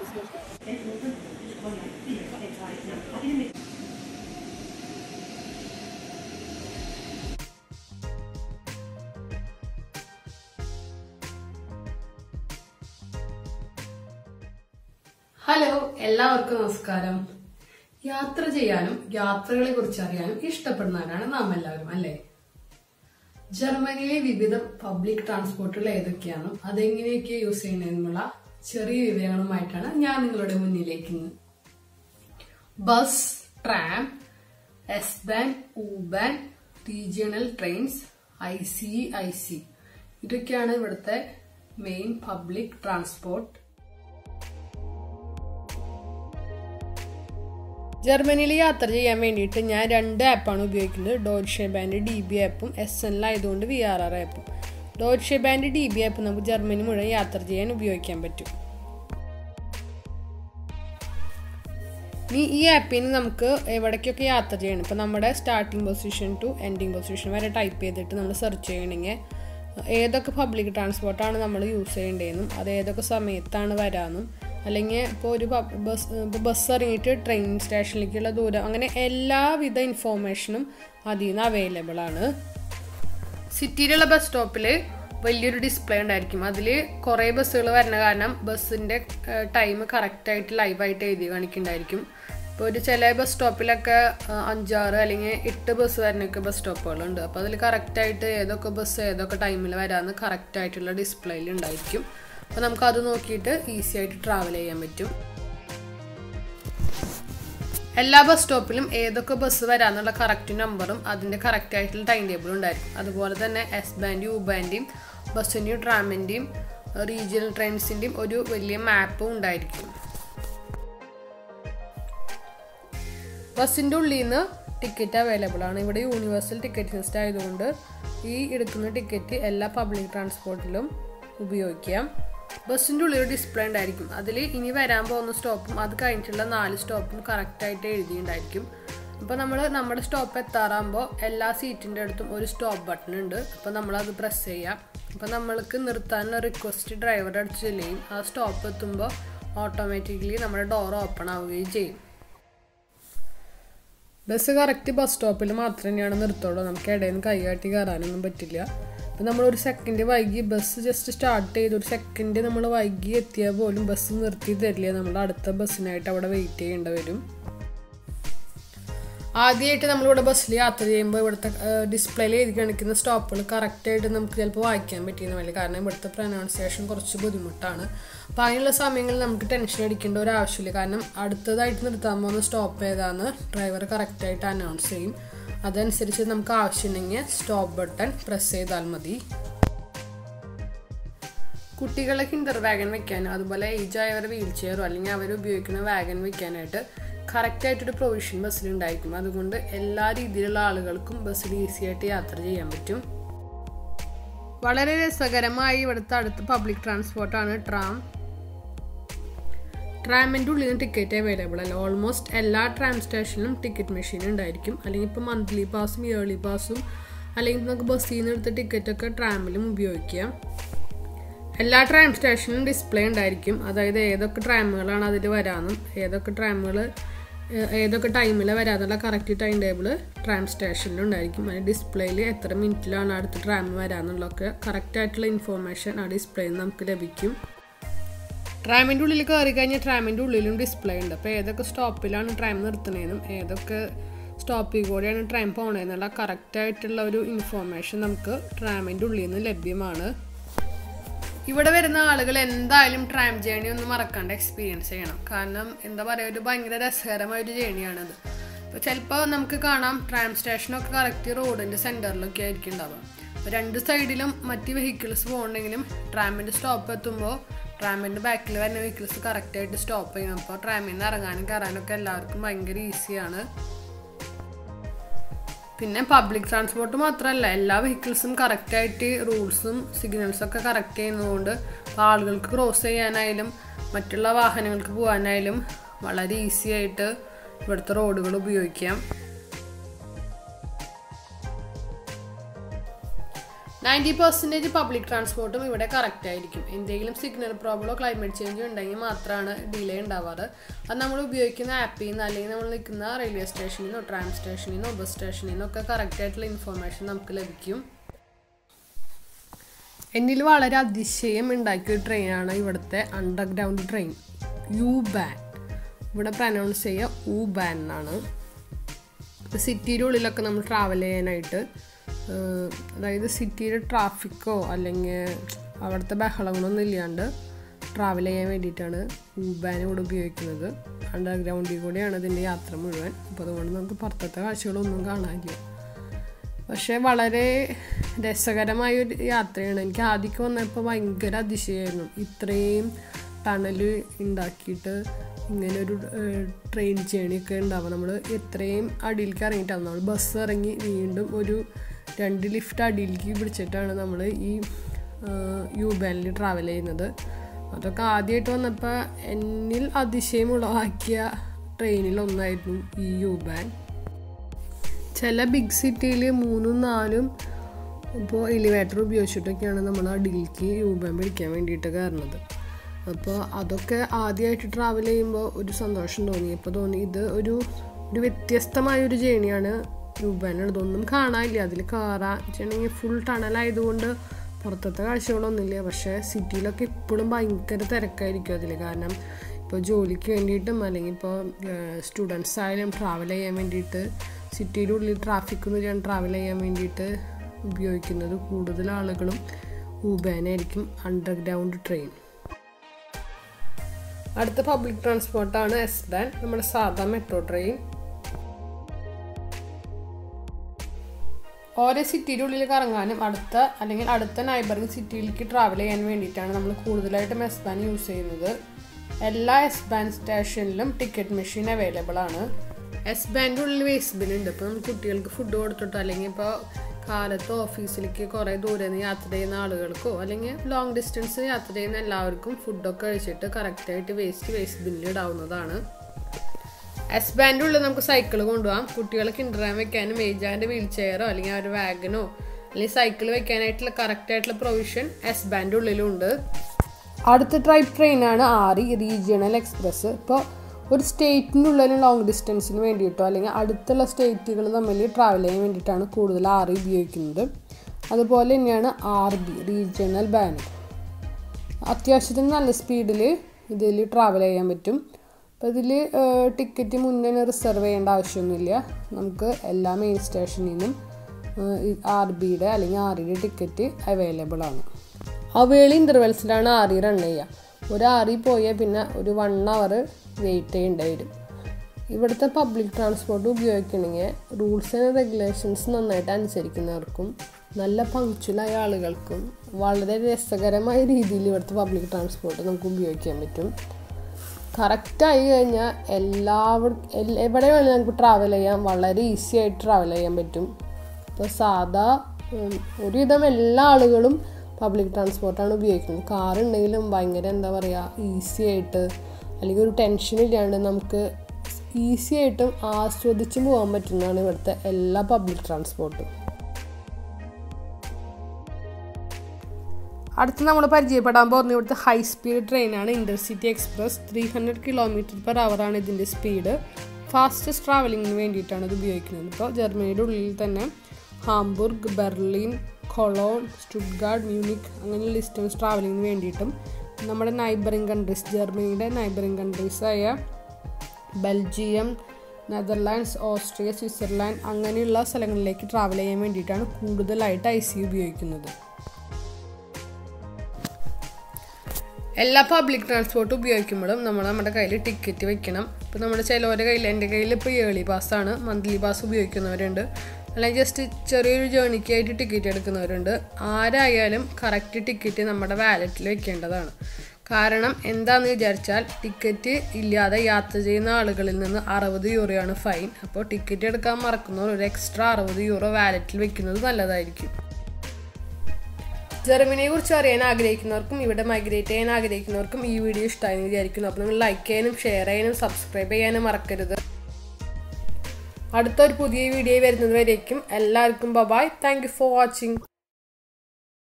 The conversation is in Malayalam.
ഹലോ എല്ലാവർക്കും നമസ്കാരം യാത്ര ചെയ്യാനും യാത്രകളെ കുറിച്ച് അറിയാനും ഇഷ്ടപ്പെടുന്നവരാണ് നാം എല്ലാവരും അല്ലേ ജർമ്മനിയിലെ വിവിധ പബ്ലിക് ട്രാൻസ്പോർട്ടുകൾ ഏതൊക്കെയാണെന്നും അതെങ്ങനെയൊക്കെ യൂസ് ചെയ്യുന്നതിനുള്ള ചെറിയ വിവരങ്ങളുമായിട്ടാണ് ഞാൻ നിങ്ങളുടെ മുന്നിലേക്ക് ഇന്ന് bus tram S Bahn U Bahn regional trains I C I C ഇതൊക്കെയാണ് ഇവിടുത്തെ മെയിൻ പബ്ലിക് ട്രാൻസ്പോർട്ട് ജർമ്മനിയിൽ യാത്ര ചെയ്യാൻ വേണ്ടിയിട്ട് ഞാൻ രണ്ട് ആപ്പാണ് ഉപയോഗിക്കുന്നത് ഡോയ്ഷെ ബാൻഡ് ഡി ബി ആപ്പും എസ് എൻ ആയതുകൊണ്ട് വി ആർ ആർ ആപ്പും Deutsche Bahn D B app നമുക്ക് ജർമ്മനി മുഴുവൻ യാത്ര ചെയ്യാൻ ഉപയോഗിക്കാൻ പറ്റും ഇനി ഈ ആപ്പിൽ നിന്ന് നമുക്ക് എവിടേക്കൊക്കെ യാത്ര ചെയ്യണം ഇപ്പം നമ്മുടെ starting position to ending position വരെ ടൈപ്പ് ചെയ്തിട്ട് നമ്മൾ സെർച്ച് ചെയ്യണമെങ്കിൽ ഏതൊക്കെ പബ്ലിക് ട്രാൻസ്പോർട്ടാണ് നമ്മൾ യൂസ് ചെയ്യേണ്ടതെന്നും അത് ഏതൊക്കെ സമയത്താണ് വരാമെന്നും അല്ലെങ്കിൽ ഇപ്പോൾ ഒരു ബസ് ഇപ്പോൾ ബസ് ഇറങ്ങിയിട്ട് ട്രെയിൻ സ്റ്റേഷനിലേക്കുള്ള ദൂരം അങ്ങനെ എല്ലാവിധ ഇൻഫോർമേഷനും അതിൽ നിന്ന് അവൈലബിൾ ആണ് സിറ്റിയിലുള്ള ബസ് സ്റ്റോപ്പിൽ വലിയൊരു ഡിസ്പ്ലേ ഉണ്ടായിരിക്കും അതിൽ കുറേ ബസ്സുകൾ വരുന്ന കാരണം ബസ്സിൻ്റെ ടൈം കറക്റ്റായിട്ട് ലൈവായിട്ട് എഴുതി കാണിക്കുന്നുണ്ടായിരിക്കും ഇപ്പോൾ ഒരു ചില ബസ് സ്റ്റോപ്പിലൊക്കെ അഞ്ചാറ് അല്ലെങ്കിൽ എട്ട് ബസ് വരുന്നൊക്കെ ബസ് സ്റ്റോപ്പുകളുണ്ട് അപ്പോൾ അതിൽ കറക്റ്റായിട്ട് ഏതൊക്കെ ബസ് ഏതൊക്കെ ടൈമിൽ വരാമെന്ന് കറക്റ്റായിട്ടുള്ള ഡിസ്പ്ലേയിൽ ഉണ്ടായിരിക്കും അപ്പോൾ നമുക്ക് അത് നോക്കിയിട്ട് ഈസി ആയിട്ട് ട്രാവൽ ചെയ്യാൻ പറ്റും എല്ലാ ബസ് സ്റ്റോപ്പിലും ഏതൊക്കെ ബസ് വരാന്നുള്ള കറക്റ്റ് നമ്പറും അതിൻ്റെ കറക്റ്റ് ആയിട്ടുള്ള ടൈം ടേബിളും ഉണ്ടായിരിക്കും അതുപോലെ തന്നെ എസ് ബാൻഡ് യു ബാൻഡെയും ബസ്സിൻ്റെയും ട്രാമിൻ്റെയും റീജിയണൽ ട്രെയിൻസിൻ്റെയും ഒരു വലിയ മാപ്പും ഉണ്ടായിരിക്കും ബസ്സിൻ്റെ ഉള്ളിൽ നിന്ന് ടിക്കറ്റ് അവൈലബിൾ ആണ് ഇവിടെ യൂണിവേഴ്സൽ ടിക്കറ്റ് സിസ്റ്റം ആയതുകൊണ്ട് ഈ എടുക്കുന്ന ടിക്കറ്റ് എല്ലാ പബ്ലിക് ട്രാൻസ്പോർട്ടിലും ഉപയോഗിക്കാം ബസ്സിൻ്റെ ഉള്ളിൽ ഒരു ഡിസ്പ്ലേ ഉണ്ടായിരിക്കും അതിൽ ഇനി വരാൻ പോകുന്ന സ്റ്റോപ്പും അത് കഴിഞ്ഞിട്ടുള്ള നാല് സ്റ്റോപ്പും കറക്റ്റായിട്ട് എഴുതിയിട്ടുണ്ടായിരിക്കും അപ്പോൾ നമ്മൾ നമ്മുടെ സ്റ്റോപ്പ് എത്താറാകുമ്പോൾ എല്ലാ സീറ്റിൻ്റെ അടുത്തും ഒരു സ്റ്റോപ്പ് ബട്ടൺ ഉണ്ട് അപ്പോൾ നമ്മളത് പ്രസ് ചെയ്യാം അപ്പോൾ നമ്മൾക്ക് നിർത്താനുള്ള റിക്വസ്റ്റ് ഡ്രൈവറുടെ അടുത്ത് ചെല്ലുകയും ആ സ്റ്റോപ്പ് എത്തുമ്പോൾ ഓട്ടോമാറ്റിക്കലി നമ്മുടെ ഡോർ ഓപ്പൺ ആവുകയും ചെയ്യും ബസ് കറക്റ്റ് ബസ് സ്റ്റോപ്പിൽ മാത്രം തന്നെയാണ് നിർത്തുള്ളൂ നമുക്ക് ഇടയിൽ നിന്ന് കൈകാട്ടി കയറാനൊന്നും പറ്റില്ല ഇപ്പം നമ്മളൊരു സെക്കൻഡ് വൈകി ബസ് ജസ്റ്റ് സ്റ്റാർട്ട് ചെയ്ത് ഒരു സെക്കൻഡ് നമ്മൾ വൈകി എത്തിയാൽ പോലും ബസ് നിർത്തി തരില്ല നമ്മൾ അടുത്ത ബസ്സിനായിട്ട് അവിടെ വെയിറ്റ് ചെയ്യേണ്ടി വരും ആദ്യമായിട്ട് നമ്മളിവിടെ ബസ്സിൽ യാത്ര ചെയ്യുമ്പോൾ ഇവിടുത്തെ ഡിസ്പ്ലേയിൽ എഴുതി കാണിക്കുന്ന സ്റ്റോപ്പുകൾ കറക്റ്റായിട്ട് നമുക്ക് ചിലപ്പോൾ വായിക്കാൻ പറ്റിയെന്ന് വരില്ല കാരണം ഇവിടുത്തെ പ്രൊനൗൺസിയേഷൻ കുറച്ച് ബുദ്ധിമുട്ടാണ് അപ്പോൾ അതിനുള്ള സമയങ്ങളിൽ നമുക്ക് ടെൻഷൻ അടിക്കേണ്ട ഒരു ആവശ്യമില്ല കാരണം അടുത്തതായിട്ട് നിർത്താൻ പോകുന്ന സ്റ്റോപ്പ് ഏതാന്ന് ഡ്രൈവർ കറക്റ്റായിട്ട് അനൗൺസ് ചെയ്യും അതനുസരിച്ച് നമുക്ക് ആവശ്യമുണ്ടെങ്കിൽ സ്റ്റോപ്പ് ബട്ടൺ പ്രസ് ചെയ്താൽ മതി കുട്ടികളെ കിൻഡർ വാഗൻ വെക്കാനും അതുപോലെ ഏജ് ആയവരെ വീൽ ചെയറോ അല്ലെങ്കിൽ അവർ ഉപയോഗിക്കുന്ന വാഗൻ വെക്കാനായിട്ട് കറക്റ്റായിട്ടൊരു പ്രൊവിഷൻ ബസ്സിൽ ഉണ്ടായിരിക്കും അതുകൊണ്ട് എല്ലാ രീതിയിലുള്ള ആളുകൾക്കും ബസ്സിൽ ഈസി ആയിട്ട് യാത്ര ചെയ്യാൻ പറ്റും വളരെ രസകരമായി ഇവിടുത്തെ അടുത്ത പബ്ലിക് ട്രാൻസ്പോർട്ടാണ് ട്രാം ട്രാമിൻ്റെ ഉള്ളിൽ നിന്ന് ടിക്കറ്റ് അവൈലബിൾ അല്ല ഓൾമോസ്റ്റ് എല്ലാ ട്രാം സ്റ്റേഷനിലും ടിക്കറ്റ് മെഷീൻ ഉണ്ടായിരിക്കും അല്ലെങ്കിൽ ഇപ്പോൾ മന്ത്ലി പാസും ഇയർലി പാസും അല്ലെങ്കിൽ നമുക്ക് ബസ്സിൽ നിന്ന് എടുത്ത ടിക്കറ്റൊക്കെ ട്രാമിലും ഉപയോഗിക്കാം എല്ലാ ട്രാം സ്റ്റേഷനിലും ഡിസ്പ്ലേ ഉണ്ടായിരിക്കും അതായത് ഏതൊക്കെ ട്രാമുകളാണ് അതിൽ വരാമെന്നും ഏതൊക്കെ ട്രാമുകൾ ഏതൊക്കെ ടൈമിൽ വരാന്നുള്ള കറക്റ്റ് ടൈം ടേബിൾ ട്രാം സ്റ്റേഷനിൽ ഉണ്ടായിരിക്കും അതിന് ഡിസ്പ്ലേയിൽ എത്ര മിനിറ്റിലാണ് അടുത്ത ട്രാം വരാമെന്നുള്ളതൊക്കെ കറക്റ്റായിട്ടുള്ള ഇൻഫോർമേഷൻ ആ ഡിസ്പ്ലേയിൽ നിന്ന് നമുക്ക് ലഭിക്കും ട്രാമിൻ്റെ ഉള്ളിൽ കയറി കഴിഞ്ഞാൽ ട്രാമിൻ്റെ ഉള്ളിലും ഡിസ്പ്ലേ ഉണ്ട് അപ്പോൾ ഏതൊക്കെ സ്റ്റോപ്പിലാണ് ട്രാം നിർത്തുന്നതെന്നും ഏതൊക്കെ സ്റ്റോപ്പിൽ കൂടെയാണ് ട്രാം പോകണതെന്നുള്ള കറക്റ്റായിട്ടുള്ള ഒരു ഇൻഫോർമേഷൻ നമുക്ക് ട്രാമിൻ്റെ ഉള്ളിൽ നിന്ന് ലഭ്യമാണ് ഇവിടെ വരുന്ന ആളുകൾ എന്തായാലും ട്രാം ജേണി ഒന്ന് മറക്കാണ്ട് എക്സ്പീരിയൻസ് ചെയ്യണം കാരണം എന്താ പറയുക ഒരു ഭയങ്കര രസകരമായ ഒരു ജേണിയാണത് ഇപ്പോൾ ചിലപ്പോൾ നമുക്ക് കാണാം ട്രാം സ്റ്റേഷനൊക്കെ കറക്റ്റ് റോഡിൻ്റെ സെൻറ്ററിലൊക്കെ ആയിരിക്കും ഉണ്ടാവുക അപ്പോൾ രണ്ട് സൈഡിലും മറ്റ് വെഹിക്കിൾസ് പോകണമെങ്കിലും ട്രാമിൻ്റെ സ്റ്റോപ്പ് എത്തുമ്പോൾ ട്രാമിൻ്റെ ബാക്കിൽ വരുന്ന വെഹിക്കിൾസ് കറക്റ്റായിട്ട് സ്റ്റോപ്പ് ചെയ്യണം അപ്പോൾ ട്രാമിൽ നിന്ന് ഇറങ്ങാനും കയറാനൊക്കെ എല്ലാവർക്കും ഭയങ്കര ഈസിയാണ് പിന്നെ പബ്ലിക് ട്രാൻസ്പോർട്ട് മാത്രമല്ല എല്ലാ വെഹിക്കിൾസും കറക്റ്റായിട്ട് റൂൾസും സിഗ്നൽസും ഒക്കെ കറക്റ്റ് ചെയ്യുന്നതുകൊണ്ട് ആളുകൾക്ക് ക്രോസ് ചെയ്യാനായാലും മറ്റുള്ള വാഹനങ്ങൾക്ക് പോകാനായാലും വളരെ ഈസി ആയിട്ട് ഇവിടുത്തെ റോഡുകൾ ഉപയോഗിക്കാം നയൻറ്റി പെർസെൻറ്റേജ് പബ്ലിക് ട്രാൻസ്പോർട്ടും ഇവിടെ കറക്റ്റ് ആയിരിക്കും എന്തെങ്കിലും സിഗ്നൽ പ്രോബ്ലമോ ക്ലൈമറ്റ് ചേഞ്ച് ഉണ്ടെങ്കിൽ മാത്രമാണ് ഡിലേ ഉണ്ടാവാറ് അത് നമ്മൾ ഉപയോഗിക്കുന്ന ആപ്പിൽ നിന്ന് അല്ലെങ്കിൽ നമ്മൾ നിൽക്കുന്ന റെയിൽവേ സ്റ്റേഷനിൽ നിന്നോ ട്രാം സ്റ്റേഷനിൽ നിന്നോ ബസ് സ്റ്റേഷനിൽ നിന്നൊക്കെ കറക്റ്റ് ആയിട്ടുള്ള ഇൻഫർമേഷൻ നമുക്ക് ലഭിക്കും എന്നിൽ വളരെ അതിശയം ഉണ്ടാക്കിയ ഒരു ട്രെയിനാണ് ഇവിടുത്തെ അണ്ടർഗ്രൗണ്ട് ട്രെയിൻ യു ബാൻ ഇവിടെ പ്രനൗൺസ് ചെയ്യുക ഊ ബാൻ എന്നാണ് ഇപ്പോൾ സിറ്റിയുടെ ഉള്ളിലൊക്കെ നമ്മൾ ട്രാവൽ ചെയ്യാനായിട്ട് അതായത് സിറ്റിയുടെ ട്രാഫിക്കോ അല്ലെങ്കിൽ അവിടുത്തെ ബഹളങ്ങളൊന്നും ഇല്ലാണ്ട് ട്രാവൽ ചെയ്യാൻ വേണ്ടിയിട്ടാണ് ഊബാൻ ഇവിടെ ഉപയോഗിക്കുന്നത് അണ്ടർഗ്രൗണ്ടിൽ കൂടെയാണ് ഇതിൻ്റെ യാത്ര മുഴുവൻ അപ്പോൾ അതുകൊണ്ട് നമുക്ക് പുറത്തത്തെ കാഴ്ചകളൊന്നും കാണാനില്ല പക്ഷേ വളരെ രസകരമായ ഒരു യാത്രയാണ് എനിക്ക് ആദ്യമൊക്കെ വന്നപ്പോൾ ഭയങ്കര അതിശയമായിരുന്നു ഇത്രയും ടണൽ ഉണ്ടാക്കിയിട്ട് ഇങ്ങനെ ഒരു ട്രെയിൻ ജേണിയൊക്കെ ഉണ്ടാവുക നമ്മൾ എത്രയും അടിയിലേക്ക് ഇറങ്ങിയിട്ടാണ് നമ്മൾ ബസ് ഇറങ്ങി വീണ്ടും ഒരു രണ്ട് ലിഫ്റ്റ് അടിയിലേക്ക് പിടിച്ചിട്ടാണ് നമ്മൾ ഈ യു ബാനിൽ ട്രാവൽ ചെയ്യുന്നത് അതൊക്കെ ആദ്യമായിട്ട് വന്നപ്പോൾ എന്നിൽ അതിശയം ഉളവാക്കിയ ട്രെയിനിലൊന്നായിരുന്നു ഈ യു ബാൻ ചില ബിഗ് സിറ്റിയിൽ മൂന്നും നാലും ഇപ്പോൾ എലിവേറ്റർ ഉപയോഗിച്ചിട്ടൊക്കെയാണ് നമ്മൾ അടിയിലേക്ക് യൂബാൻ പിടിക്കാൻ വേണ്ടിയിട്ട് കയറുന്നത് അപ്പോൾ അതൊക്കെ ആദ്യമായിട്ട് ട്രാവൽ ചെയ്യുമ്പോൾ ഒരു സന്തോഷം തോന്നി അപ്പോൾ തോന്നി ഇത് ഒരു ഒരു വ്യത്യസ്തമായ ഒരു ജേണിയാണ് യൂബാനുള്ളത് ഒന്നും കാണാനില്ല അതിൽ കയറാൻ വെച്ചിട്ടുണ്ടെങ്കിൽ ഫുൾ ടണലായതുകൊണ്ട് പുറത്തത്തെ കാഴ്ചകളൊന്നുമില്ല പക്ഷേ സിറ്റിയിലൊക്കെ ഇപ്പോഴും ഭയങ്കര തിരക്കായിരിക്കും അതിൽ കാരണം ഇപ്പോൾ ജോലിക്ക് വേണ്ടിയിട്ടും അല്ലെങ്കിൽ ഇപ്പോൾ സ്റ്റുഡൻസ് ആയാലും ട്രാവൽ ചെയ്യാൻ വേണ്ടിയിട്ട് സിറ്റിയുടെ ഉള്ളിൽ ട്രാഫിക് ഒന്നും ഇല്ലാണ്ട് ട്രാവൽ ചെയ്യാൻ വേണ്ടിയിട്ട് ഉപയോഗിക്കുന്നത് കൂടുതൽ ആളുകളും ഊബാനായിരിക്കും അണ്ടർഗ്രൗണ്ട് ട്രെയിൻ അടുത്ത പബ്ലിക് ട്രാൻസ്പോർട്ടാണ് എസ് ബാൻ നമ്മുടെ സാധാ മെട്രോ ട്രെയിൻ ഓരോ സിറ്റിയുടെ ഉള്ളിൽ കറങ്ങാനും അടുത്ത അല്ലെങ്കിൽ അടുത്ത നൈബറിങ് സിറ്റിയിലേക്ക് ട്രാവൽ ചെയ്യാൻ വേണ്ടിയിട്ടാണ് നമ്മൾ കൂടുതലായിട്ടും എസ് ബാൻ യൂസ് ചെയ്യുന്നത് എല്ലാ എസ് ബാൻ സ്റ്റേഷനിലും ടിക്കറ്റ് മെഷീൻ അവൈലബിൾ ആണ് എസ് ബാൻ്റെ ഉള്ളിൽ വേസ്റ്റ് ബിൻ ഉണ്ട് ഇപ്പോൾ കുട്ടികൾക്ക് ഫുഡ് കൊടുത്തിട്ടോ അല്ലെങ്കിൽ ഇപ്പോൾ കാലത്ത് ഓഫീസിലേക്ക് കുറേ ദൂരെ നിന്ന് യാത്ര ചെയ്യുന്ന ആളുകൾക്കോ അല്ലെങ്കിൽ ലോങ് ഡിസ്റ്റൻസ് യാത്ര ചെയ്യുന്ന എല്ലാവർക്കും ഫുഡൊക്കെ കഴിച്ചിട്ട് കറക്റ്റായിട്ട് വേസ്റ്റ് വേസ്റ്റ് ബിന്നിൽ ഇടാവുന്നതാണ് എസ് ബാൻ്റെ ഉള്ളിൽ നമുക്ക് സൈക്കിൾ കൊണ്ടുപോകാം കുട്ടികൾക്ക് ഇൻട്രാൻ വെക്കാനും ഏജാൻ്റെ വീൽ ചെയറോ അല്ലെങ്കിൽ ഒരു വാഗനോ അല്ലെങ്കിൽ സൈക്കിൾ വെക്കാനായിട്ടുള്ള കറക്റ്റായിട്ടുള്ള പ്രൊവിഷൻ എസ് ബാൻ്റെ ഉള്ളിലുണ്ട് അടുത്ത ടൈപ്പ് ട്രെയിനാണ് ആറി റീജിയണൽ എക്സ്പ്രസ് ഇപ്പോൾ ഒരു സ്റ്റേറ്റിനുള്ളിൽ ലോങ് ഡിസ്റ്റൻസിന് വേണ്ടിയിട്ടോ അല്ലെങ്കിൽ അടുത്തുള്ള സ്റ്റേറ്റുകൾ തമ്മിൽ ട്രാവൽ ചെയ്യാൻ വേണ്ടിയിട്ടാണ് കൂടുതൽ ആർ ഉപയോഗിക്കുന്നത് അതുപോലെ തന്നെയാണ് ആർ ബി റീജിയണൽ ബാൻഡ് അത്യാവശ്യത്തിന് നല്ല സ്പീഡിൽ ഇതിൽ ട്രാവൽ ചെയ്യാൻ പറ്റും അപ്പോൾ ഇതിൽ ടിക്കറ്റ് മുന്നേ റിസർവ് ചെയ്യേണ്ട ആവശ്യമൊന്നുമില്ല നമുക്ക് എല്ലാ മെയിൻ സ്റ്റേഷനിൽ നിന്നും ആർ ബിയുടെ അല്ലെങ്കിൽ ആറിയുടെ ടിക്കറ്റ് അവൈലബിൾ ആണ് അവേളി ഇൻ്റർവെൽസിലാണ് ആറി റൺ ചെയ്യുക ഒരു ആറി പോയാൽ പിന്നെ ഒരു വൺ അവർ വെയിറ്റ് ചെയ്യേണ്ടി വരും ഇവിടുത്തെ പബ്ലിക് ട്രാൻസ്പോർട്ട് ഉപയോഗിക്കണമെങ്കിൽ റൂൾസ് ആൻഡ് റെഗുലേഷൻസ് നന്നായിട്ട് അനുസരിക്കുന്നവർക്കും നല്ല പങ്ക്ച്വലായ ആളുകൾക്കും വളരെ രസകരമായ രീതിയിൽ ഇവിടുത്തെ പബ്ലിക് ട്രാൻസ്പോർട്ട് നമുക്ക് ഉപയോഗിക്കാൻ പറ്റും കറക്റ്റായി കഴിഞ്ഞാൽ എല്ലാവരും എവിടെ വേണമെങ്കിലും നമുക്ക് ട്രാവൽ ചെയ്യാം വളരെ ഈസി ആയിട്ട് ട്രാവൽ ചെയ്യാൻ പറ്റും ഇപ്പോൾ സാധാ ഒരുവിധം എല്ലാ ആളുകളും പബ്ലിക് ട്രാൻസ്പോർട്ടാണ് ഉപയോഗിക്കുന്നത് കാർ ഉണ്ടെങ്കിലും ഭയങ്കര എന്താ പറയുക ഈസി ആയിട്ട് അല്ലെങ്കിൽ ഒരു ടെൻഷൻ ഇല്ലാണ്ട് നമുക്ക് ഈസി ആയിട്ടും ആസ്വദിച്ച് പോകാൻ പറ്റുന്നതാണ് ഇവിടുത്തെ എല്ലാ പബ്ലിക് ട്രാൻസ്പോർട്ടും അടുത്ത് നമ്മൾ പരിചയപ്പെടാൻ പോകുന്ന ഇവിടുത്തെ ഹൈ സ്പീഡ് ട്രെയിനാണ് intercity express three hundred kilometre per ആണ് ഇതിൻ്റെ സ്പീഡ് ഫാസ്റ്റസ്റ്റ് ട്രാവലിങ്ങിന് വേണ്ടിയിട്ടാണ് ഇത് ഉപയോഗിക്കുന്നത് ഇപ്പോൾ ജർമ്മനിയുടെ ഉള്ളിൽ തന്നെ Hamburg Berlin Cologne Stuttgart Munich അങ്ങനെയുള്ള ഡിസ്റ്റൻസ് ട്രാവലിങ്ങിന് വേണ്ടിയിട്ടും നമ്മുടെ നൈബറിങ് കൺട്രീസ് ജർമ്മനിയുടെ നൈബറിങ് കൺട്രീസായ ബെൽജിയം നെതർലാൻഡ്സ് ഓസ്ട്രിയ സ്വിറ്റ്സർലാൻഡ് അങ്ങനെയുള്ള സ്ഥലങ്ങളിലേക്ക് ട്രാവൽ ചെയ്യാൻ വേണ്ടിയിട്ടാണ് കൂടുതലായിട്ട് ഐ സി ഉപയോഗിക്കുന്നത് എല്ലാ പബ്ലിക് ട്രാൻസ്പോർട്ട് ഉപയോഗിക്കുമ്പോഴും നമ്മൾ നമ്മുടെ കയ്യിൽ ടിക്കറ്റ് വെക്കണം ഇപ്പോൾ നമ്മുടെ ചിലവരുടെ കയ്യിൽ എൻ്റെ കയ്യിൽ ഇപ്പോൾ ഏർലി പാസ്സാണ് മന്ത്ലി പാസ് ഉപയോഗിക്കുന്നവരുണ്ട് അല്ലെങ്കിൽ ജസ്റ്റ് ചെറിയൊരു ജേണിക്ക് ആയിട്ട് ടിക്കറ്റ് എടുക്കുന്നവരുണ്ട് ആരായാലും കറക്റ്റ് ടിക്കറ്റ് നമ്മുടെ വാലറ്റിൽ വെക്കേണ്ടതാണ് കാരണം എന്താണെന്ന് വിചാരിച്ചാൽ ടിക്കറ്റ് ഇല്ലാതെ യാത്ര ചെയ്യുന്ന ആളുകളിൽ നിന്ന് അറുപത് യൂറോയാണ് ഫൈൻ അപ്പോൾ ടിക്കറ്റ് എടുക്കാൻ മറക്കുന്നവർ ഒരു എക്സ്ട്രാ അറുപത് യൂറോ വാലറ്റിൽ വെക്കുന്നത് നല്ലതായിരിക്കും ജർമ്മനിയെ കുറിച്ച് അറിയാൻ ആഗ്രഹിക്കുന്നവർക്കും ഇവിടെ മൈഗ്രേറ്റ് ചെയ്യാൻ ആഗ്രഹിക്കുന്നവർക്കും ഈ വീഡിയോ ഇഷ്ടമായി വിചാരിക്കുന്നു അപ്പോൾ നിങ്ങൾ ലൈക്ക് ചെയ്യാനും ഷെയർ ചെയ്യാനും സബ്സ്ക്രൈബ് ചെയ്യാനും മറക്കരുത് അടുത്തൊരു പുതിയ വീഡിയോ വരുന്നത് വരേക്കും എല്ലാവർക്കും bye bye thank you for watching